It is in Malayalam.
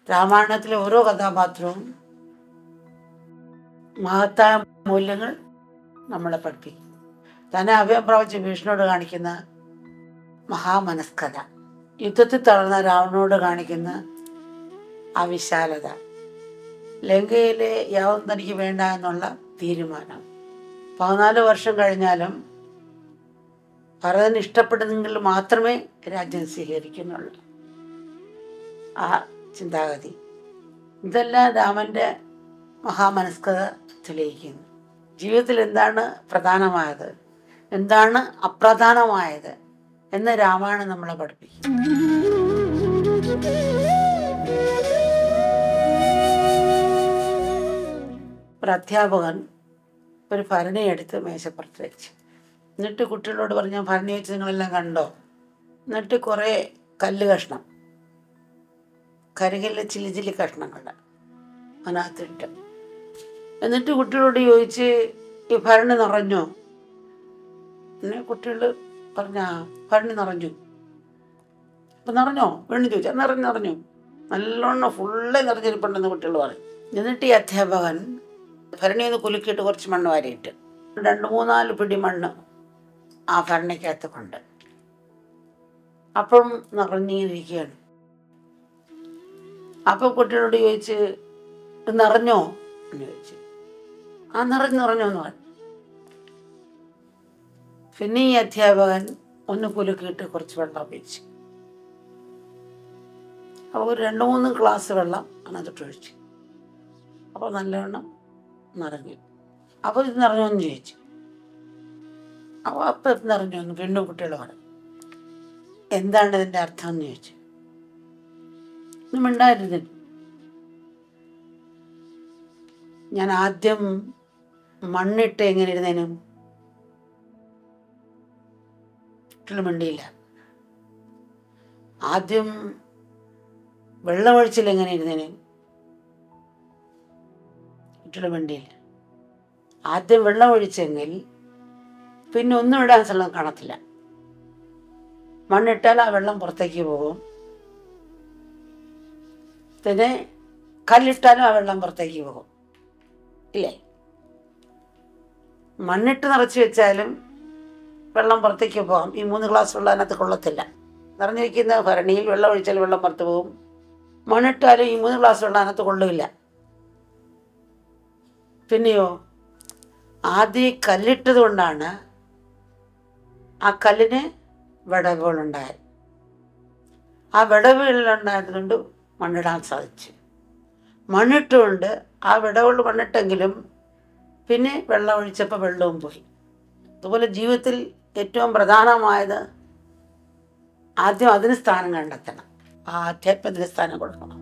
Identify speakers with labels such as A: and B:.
A: രാമായണത്തിലെ ഓരോ കഥാപാത്രവും മഹത്തായ മൂല്യങ്ങൾ നമ്മളെ പഠിപ്പിക്കും തന്നെ അഭയം പ്രാപിച്ച ഭീഷണോട് കാണിക്കുന്ന മഹാമനസ്കത യുദ്ധത്തിൽ തളർന്ന രാവണനോട് കാണിക്കുന്ന ആ വിശാലത ലങ്കയിലെ യാതൊന്നും തനിക്ക് വേണ്ട എന്നുള്ള തീരുമാനം പതിനാല് വർഷം കഴിഞ്ഞാലും ഭരതന് ഇഷ്ടപ്പെടുന്നെങ്കിൽ മാത്രമേ രാജ്യം സ്വീകരിക്കുന്നുള്ളൂ ആ ചിന്താഗതി ഇതെല്ലാം രാമൻ്റെ മഹാമനസ്കത തെളിയിക്കുന്നു ജീവിതത്തിൽ എന്താണ് പ്രധാനമായത് എന്താണ് അപ്രധാനമായത് എന്ന് രാമായണം നമ്മളെ പഠിപ്പിക്കും ഒരു അധ്യാപകൻ ഒരു ഭരണി എടുത്ത് മേശപ്പുറത്ത് വെച്ച് എന്നിട്ട് കുട്ടികളോട് പറഞ്ഞു "ഞാൻ ഭരണി വെച്ച് നിങ്ങളെല്ലാം കണ്ടോ എന്നിട്ട് കുറേ കല്ല് കഷ്ണം കരികല്ല് ചില്ലി ചില്ലി കഷ്ണങ്ങൾ അതിനകത്തിട്ട് എന്നിട്ട് കുട്ടികളോട് ചോദിച്ച് ഈ ഭരണി നിറഞ്ഞോ പിന്നെ കുട്ടികൾ പറഞ്ഞ ഭരണി നിറഞ്ഞു അപ്പം നിറഞ്ഞോ വീണ്ടും ചോദിച്ചു നിറഞ്ഞു നിറഞ്ഞു നല്ലോണം ഫുള്ള് നിറഞ്ഞിരിപ്പുണ്ടെന്ന് കുട്ടികൾ പറയും എന്നിട്ട് ഈ അധ്യാപകൻ ഭരണി ഒന്ന് കുലുക്കിയിട്ട് കുറച്ച് മണ്ണ് വാരിയിട്ട് രണ്ട് മൂന്നാല് പിടി മണ്ണ് ആ ഭരണിക്കകത്ത് കൊണ്ട് അപ്പം നിറഞ്ഞിരിക്കുകയാണ് അപ്പം കുട്ടികളോട് ചോദിച്ച് "ഇത് നിറഞ്ഞോ എന്ന് ചോദിച്ചു ആ നിറഞ്ഞു നിറഞ്ഞു എന്ന് പറഞ്ഞു പിന്നെ ഈ അധ്യാപകൻ ഒന്ന് കുലുക്കിയിട്ട് കുറച്ച് വെള്ളം ഒഴിച്ചു അപ്പോൾ ഒരു രണ്ട് മൂന്ന് ഗ്ലാസ് വെള്ളം അതിനകത്തോട്ട് ഒഴിച്ചു അപ്പോൾ നല്ലവണ്ണം നിറഞ്ഞു അപ്പോൾ ഇത് നിറഞ്ഞോ എന്ന് ചോദിച്ചു അപ്പോൾ അപ്പം ഇത് നിറഞ്ഞു എന്ന് വീണ്ടും കുട്ടികൾ പറഞ്ഞു എന്താണ് ഇതിൻ്റെ അർത്ഥം എന്ന് ചോദിച്ചു ഒന്നും മിണ്ടായിരുന്നില്ല ഞാൻ ആദ്യം മണ്ണിട്ട് എങ്ങനെ ഇരുന്നേനും കുട്ടികൾ മിണ്ടിയില്ല ആദ്യം വെള്ളമൊഴിച്ചിൽ എങ്ങനെ ഇരുന്നേനും കുട്ടികൾ മിണ്ടിയില്ല ആദ്യം വെള്ളം ഒഴിച്ചെങ്കിൽ പിന്നെ ഒന്നും ഇടാൻ സ്ഥലം കാണത്തില്ല മണ്ണിട്ടാൽ ആ വെള്ളം പുറത്തേക്ക് പോകും പിന്നെ കല്ലിട്ടാലും ആ വെള്ളം പുറത്തേക്ക് പോകും ഇല്ലേ മണ്ണിട്ട് നിറച്ച് വെച്ചാലും വെള്ളം പുറത്തേക്ക് പോകാം ഈ മൂന്ന് ഗ്ലാസ് വെള്ളം അതിനകത്ത് കൊള്ളത്തില്ല നിറഞ്ഞിരിക്കുന്ന ഭരണിയിൽ വെള്ളം ഒഴിച്ചാൽ വെള്ളം പുറത്ത് പോകും മണ്ണിട്ടാലും ഈ മൂന്ന് ഗ്ലാസ് വെള്ളം അതിനകത്ത് കൊള്ളില്ല പിന്നെയോ ആദ്യം കല്ലിട്ടത് കൊണ്ടാണ് ആ കല്ലിന് വിടവുകളുണ്ടായത് ആ വിടവുകളുണ്ടായതുകൊണ്ട് മണ്ണിടാൻ സാധിച്ചു മണ്ണിട്ടുകൊണ്ട് ആ വിടവുകൾ മണ്ണിട്ടെങ്കിലും പിന്നെ വെള്ളം ഒഴിച്ചപ്പോൾ വെള്ളവും പോയി അതുപോലെ ജീവിതത്തിൽ ഏറ്റവും പ്രധാനമായത് ആദ്യം അതിന് സ്ഥാനം കണ്ടെത്തണം ആ ആധ്യാത്മത്തിന് സ്ഥാനം കൊടുക്കണം